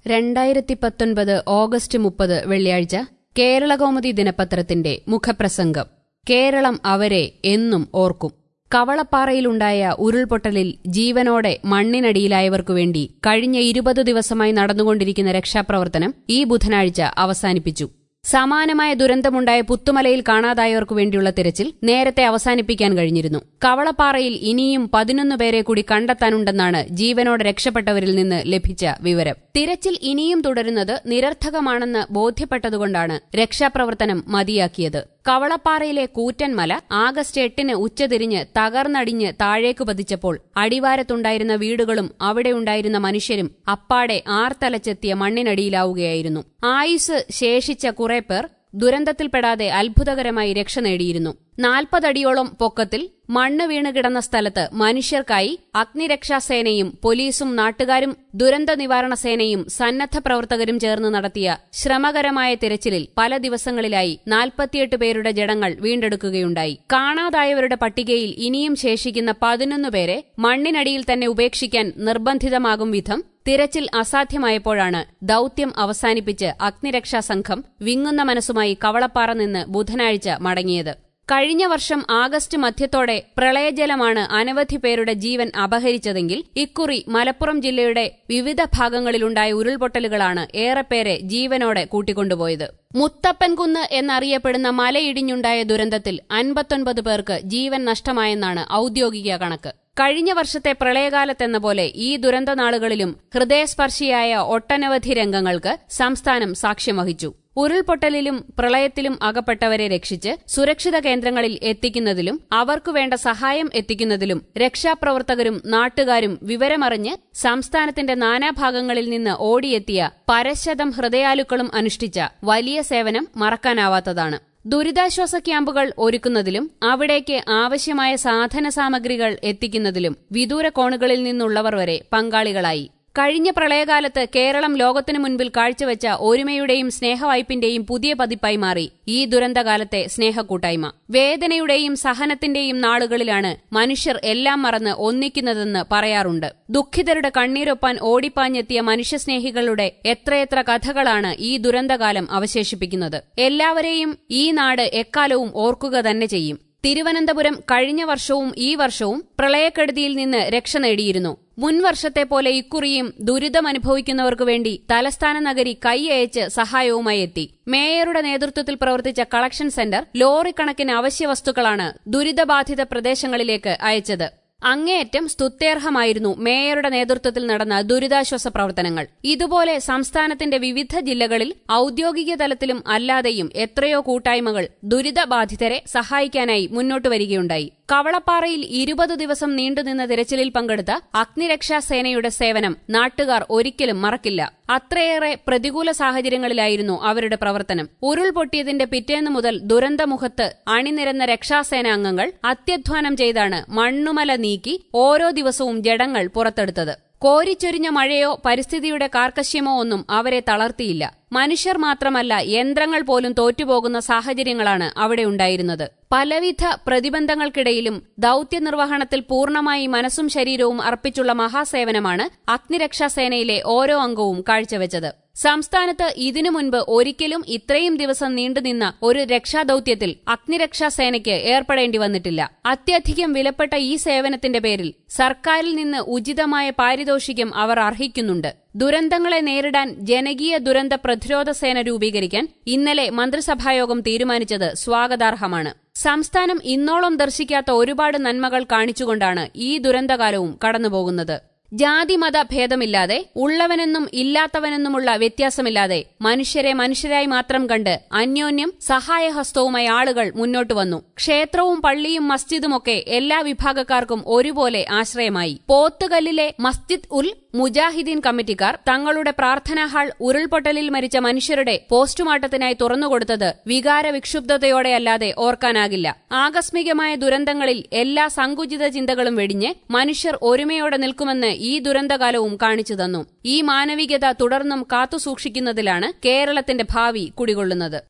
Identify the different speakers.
Speaker 1: രണ്ടായിരത്തി പത്തൊൻപത് ഓഗസ്റ്റ് മുപ്പത് വെള്ളിയാഴ്ച കേരളകൗമുദി ദിനപത്രത്തിന്റെ മുഖപ്രസംഗം കേരളം അവരെ എന്നും ഓർക്കും കവളപ്പാറയിലുണ്ടായ ഉരുൾപൊട്ടലിൽ ജീവനോടെ മണ്ണിനടിയിലായവർക്കു വേണ്ടി കഴിഞ്ഞ ഇരുപത് ദിവസമായി നടന്നുകൊണ്ടിരിക്കുന്ന രക്ഷാപ്രവർത്തനം ഈ ബുധനാഴ്ച അവസാനിപ്പിച്ചു സമാനമായ ദുരന്തമുണ്ടായ പുത്തുമലയിൽ കാണാതായവർക്കു വേണ്ടിയുള്ള തിരച്ചിൽ നേരത്തെ അവസാനിപ്പിക്കാൻ കഴിഞ്ഞിരുന്നു കവളപ്പാറയിൽ ഇനിയും പതിനൊന്ന് പേരെ കൂടി കണ്ടെത്താനുണ്ടെന്നാണ് ജീവനോടെ രക്ഷപ്പെട്ടവരിൽ നിന്ന് ലഭിച്ച വിവരം തിരച്ചിൽ ഇനിയും തുടരുന്നത് നിരർത്ഥകമാണെന്ന് ബോധ്യപ്പെട്ടതുകൊണ്ടാണ് രക്ഷാപ്രവർത്തനം മതിയാക്കിയത് കവളപ്പാറയിലെ കൂറ്റൻമല ആഗസ്റ്റ് എട്ടിന് ഉച്ചതിരിഞ്ഞ് തകർന്നടിഞ്ഞ് താഴേക്കു പതിച്ചപ്പോൾ അടിവാരത്തുണ്ടായിരുന്ന വീടുകളും അവിടെയുണ്ടായിരുന്ന മനുഷ്യരും അപ്പാടെ ആർത്തലച്ചെത്തിയ മണ്ണിനടിയിലാവുകയായിരുന്നു ആയുസ് ശേഷിച്ച കുറെ പേർ ദുരന്തത്തിൽപ്പെടാതെ അത്ഭുതകരമായി രക്ഷ നേടിയിരുന്നു നാൽപ്പതടിയോളം പൊക്കത്തിൽ മണ്ണ് വീണ് കിടന്ന സ്ഥലത്ത് മനുഷ്യർക്കായി അഗ്നിരക്ഷാസേനയും പോലീസും നാട്ടുകാരും ദുരന്ത നിവാരണ സേനയും സന്നദ്ധ പ്രവർത്തകരും ചേർന്ന് നടത്തിയ ശ്രമകരമായ തിരച്ചിലിൽ പല ദിവസങ്ങളിലായി നാൽപ്പത്തിയെട്ട് പേരുടെ ജഡങ്ങൾ വീണ്ടെടുക്കുകയുണ്ടായി കാണാതായവരുടെ പട്ടികയിൽ ഇനിയും ശേഷിക്കുന്ന പതിനൊന്ന് പേരെ മണ്ണിനടിയിൽ തന്നെ ഉപേക്ഷിക്കാൻ നിർബന്ധിതമാകും വിധം തിരച്ചിൽ അസാധ്യമായപ്പോഴാണ് ദൌത്യം അവസാനിപ്പിച്ച് അഗ്നിരക്ഷാ സംഘം വിങ്ങുന്ന മനസ്സുമായി കവളപ്പാറ നിന്ന് ബുധനാഴ്ച മടങ്ങിയത് കഴിഞ്ഞ വർഷം ആഗസ്റ്റ് മധ്യത്തോടെ പ്രളയജലമാണ് അനവധി പേരുടെ ജീവൻ അപഹരിച്ചതെങ്കിൽ ഇക്കുറി മലപ്പുറം ജില്ലയുടെ വിവിധ ഭാഗങ്ങളിലുണ്ടായ ഉരുൾപൊട്ടലുകളാണ് ഏറെപ്പേരെ ജീവനോടെ കൂട്ടിക്കൊണ്ടുപോയത് മുത്തപ്പൻകുന്ന് എന്നറിയപ്പെടുന്ന മലയിടിഞ്ഞുണ്ടായ ദുരന്തത്തിൽ അൻപത്തൊൻപത് പേർക്ക് ജീവൻ നഷ്ടമായെന്നാണ് ഔദ്യോഗിക കണക്ക് കഴിഞ്ഞ വർഷത്തെ പ്രളയകാലത്തെന്ന പോലെ ഈ ദുരന്ത നാളുകളിലും ഹൃദയസ്പർശിയായ ഒട്ടനവധി രംഗങ്ങൾക്ക് സംസ്ഥാനം സാക്ഷ്യം വഹിച്ചു ഉരുൾപൊട്ടലിലും പ്രളയത്തിലും അകപ്പെട്ടവരെ രക്ഷിച്ച് സുരക്ഷിത കേന്ദ്രങ്ങളിൽ എത്തിക്കുന്നതിലും അവർക്കു വേണ്ട സഹായം എത്തിക്കുന്നതിലും രക്ഷാപ്രവർത്തകരും നാട്ടുകാരും വിവരമറിഞ്ഞ് സംസ്ഥാനത്തിന്റെ നാനാഭാഗങ്ങളിൽ നിന്ന് ഓടിയെത്തിയ പരശതം ഹൃദയാലുക്കളും അനുഷ്ഠിച്ച വലിയ സേവനം മറക്കാനാവാത്തതാണ് ദുരിതാശ്വാസ ക്യാമ്പുകൾ ഒരുക്കുന്നതിലും അവിടേക്ക് ആവശ്യമായ സാധന സാമഗ്രികൾ എത്തിക്കുന്നതിലും വിദൂര കോണുകളിൽ നിന്നുള്ളവർ വരെ പങ്കാളികളായി കഴിഞ്ഞ പ്രളയകാലത്ത് കേരളം ലോകത്തിനു മുൻപിൽ കാഴ്ചവെച്ച ഒരുമയുടെയും സ്നേഹവായ്പിന്റെയും പുതിയ പതിപ്പായി മാറി ഈ ദുരന്തകാലത്തെ സ്നേഹക്കൂട്ടായ്മ വേദനയുടെയും സഹനത്തിന്റെയും നാളുകളിലാണ് മനുഷ്യർ എല്ലാം മറന്ന് ഒന്നിക്കുന്നതെന്ന് പറയാറുണ്ട് ദുഃഖിതരുടെ കണ്ണീരൊപ്പാൻ ഓടിപ്പാഞ്ഞെത്തിയ മനുഷ്യസ്നേഹികളുടെ എത്രയെത്ര കഥകളാണ് ഈ ദുരന്തകാലം അവശേഷിപ്പിക്കുന്നത് എല്ലാവരെയും ഈ നാട് എക്കാലവും ഓർക്കുക തന്നെ ചെയ്യും തിരുവനന്തപുരം കഴിഞ്ഞ വർഷവും ഈ വർഷവും പ്രളയക്കെടുതിയിൽ നിന്ന് രക്ഷ നേടിയിരുന്നു മുൻ വർഷത്തെ പോലെ ഇക്കുറിയും ദുരിതമനുഭവിക്കുന്നവർക്കു വേണ്ടി തലസ്ഥാന നഗരി കൈയയച്ച് സഹായവുമായി എത്തി മേയറുടെ നേതൃത്വത്തിൽ പ്രവർത്തിച്ച കളക്ഷൻ സെന്റർ ലോറിക്കണക്കിന് അവശ്യവസ്തുക്കളാണ് ദുരിതബാധിത പ്രദേശങ്ങളിലേക്ക് അയച്ചത് അങ്ങേയറ്റം സ്തുത്യർഹമായിരുന്നു മേയറുടെ നേതൃത്വത്തിൽ നടന്ന ദുരിതാശ്വാസ പ്രവർത്തനങ്ങൾ ഇതുപോലെ സംസ്ഥാനത്തിന്റെ വിവിധ ജില്ലകളിൽ ഔദ്യോഗിക തലത്തിലും അല്ലാതെയും എത്രയോ കൂട്ടായ്മകൾ ദുരിതബാധിതരെ സഹായിക്കാനായി മുന്നോട്ടു വരികയുണ്ടായി കവളപ്പാറയിൽ ഇരുപത് ദിവസം നീണ്ടുനിന്ന തിരച്ചിലിൽ പങ്കെടുത്ത അഗ്നിരക്ഷാ സേനയുടെ സേവനം നാട്ടുകാർ ഒരിക്കലും മറക്കില്ല അത്രയേറെ പ്രതികൂല സാഹചര്യങ്ങളിലായിരുന്നു അവരുടെ പ്രവർത്തനം ഉരുൾപൊട്ടിയതിന്റെ പിറ്റേന്ന് മുതൽ ദുരന്തമുഖത്ത് അണിനിരന്ന രക്ഷാസേന അംഗങ്ങൾ അത്യധ്വാനം ചെയ്താണ് മണ്ണുമല നീക്കി ഓരോ ദിവസവും ജഡങ്ങൾ പുറത്തെടുത്തത് കോരിച്ചൊരിഞ്ഞ മഴയോ പരിസ്ഥിതിയുടെ കാർക്കശ്യമോ ഒന്നും അവരെ തളർത്തിയില്ല മനുഷ്യർ മാത്രമല്ല യന്ത്രങ്ങൾ പോലും തോറ്റുപോകുന്ന സാഹചര്യങ്ങളാണ് അവിടെ ഉണ്ടായിരുന്നത് പലവിധ പ്രതിബന്ധങ്ങൾക്കിടയിലും ദൌത്യനിർവഹണത്തിൽ പൂർണ്ണമായി മനസ്സും ശരീരവും അർപ്പിച്ചുള്ള മഹാസേവനമാണ് അഗ്നിരക്ഷാസേനയിലെ ഓരോ അംഗവും കാഴ്ചവെച്ചത് സംസ്ഥാനത്ത് ഇതിനു മുൻപ് ഒരിക്കലും ഇത്രയും ദിവസം നീണ്ടുനിന്ന ഒരു രക്ഷാദൌത്യത്തിൽ അഗ്നിരക്ഷാസേനയ്ക്ക് ഏർപ്പെടേണ്ടി വന്നിട്ടില്ല അത്യധികം വിലപ്പെട്ട ഈ സേവനത്തിന്റെ പേരിൽ സർക്കാരിൽ നിന്ന് ഉചിതമായ പാരിതോഷികം അവർ അർഹിക്കുന്നുണ്ട് ദുരന്തങ്ങളെ നേരിടാൻ ജനകീയ ദുരന്ത പ്രതിരോധ സേന രൂപീകരിക്കാൻ ഇന്നലെ മന്ത്രിസഭായോഗം തീരുമാനിച്ചത് സ്വാഗതാർഹമാണ് സംസ്ഥാനം ഇന്നോളം ദർശിക്കാത്ത ഒരുപാട് നന്മകൾ കാണിച്ചുകൊണ്ടാണ് ഈ ദുരന്തകാലവും കടന്നുപോകുന്നത് ജാതിമത ഭേദമില്ലാതെ ഉള്ളവനെന്നും ഇല്ലാത്തവനെന്നുമുള്ള വ്യത്യാസമില്ലാതെ മനുഷ്യരെ മനുഷ്യരായി മാത്രം കണ്ട് അന്യോന്യം സഹായഹസ്തവുമായി ആളുകൾ മുന്നോട്ടു വന്നു ക്ഷേത്രവും പള്ളിയും മസ്ജിദുമൊക്കെ എല്ലാ വിഭാഗക്കാർക്കും ഒരുപോലെ ആശ്രയമായി പോത്തുകല്ലിലെ മസ്ജിദ് ഉൽ മുജാഹിദീൻ കമ്മിറ്റിക്കാർ തങ്ങളുടെ പ്രാർത്ഥനാ ഹാൾ ഉരുൾപൊട്ടലിൽ മരിച്ച മനുഷ്യരുടെ പോസ്റ്റ്മോർട്ടത്തിനായി തുറന്നുകൊടുത്തത് വികാര വിക്ഷുബ്ധതയോടെയല്ലാതെ ഓർക്കാനാകില്ല ആകസ്മികമായ ദുരന്തങ്ങളിൽ എല്ലാ സങ്കുചിത ചിന്തകളും വെടിഞ്ഞ് മനുഷ്യർ ഒരുമയോടെ നിൽക്കുമെന്ന് ഈ ദുരന്തകാലവും കാണിച്ചു തന്നു ഈ മാനവികത തുടർന്നും കാത്തുസൂക്ഷിക്കുന്നതിലാണ് കേരളത്തിന്റെ ഭാവി കുടികൊള്ളുന്നത്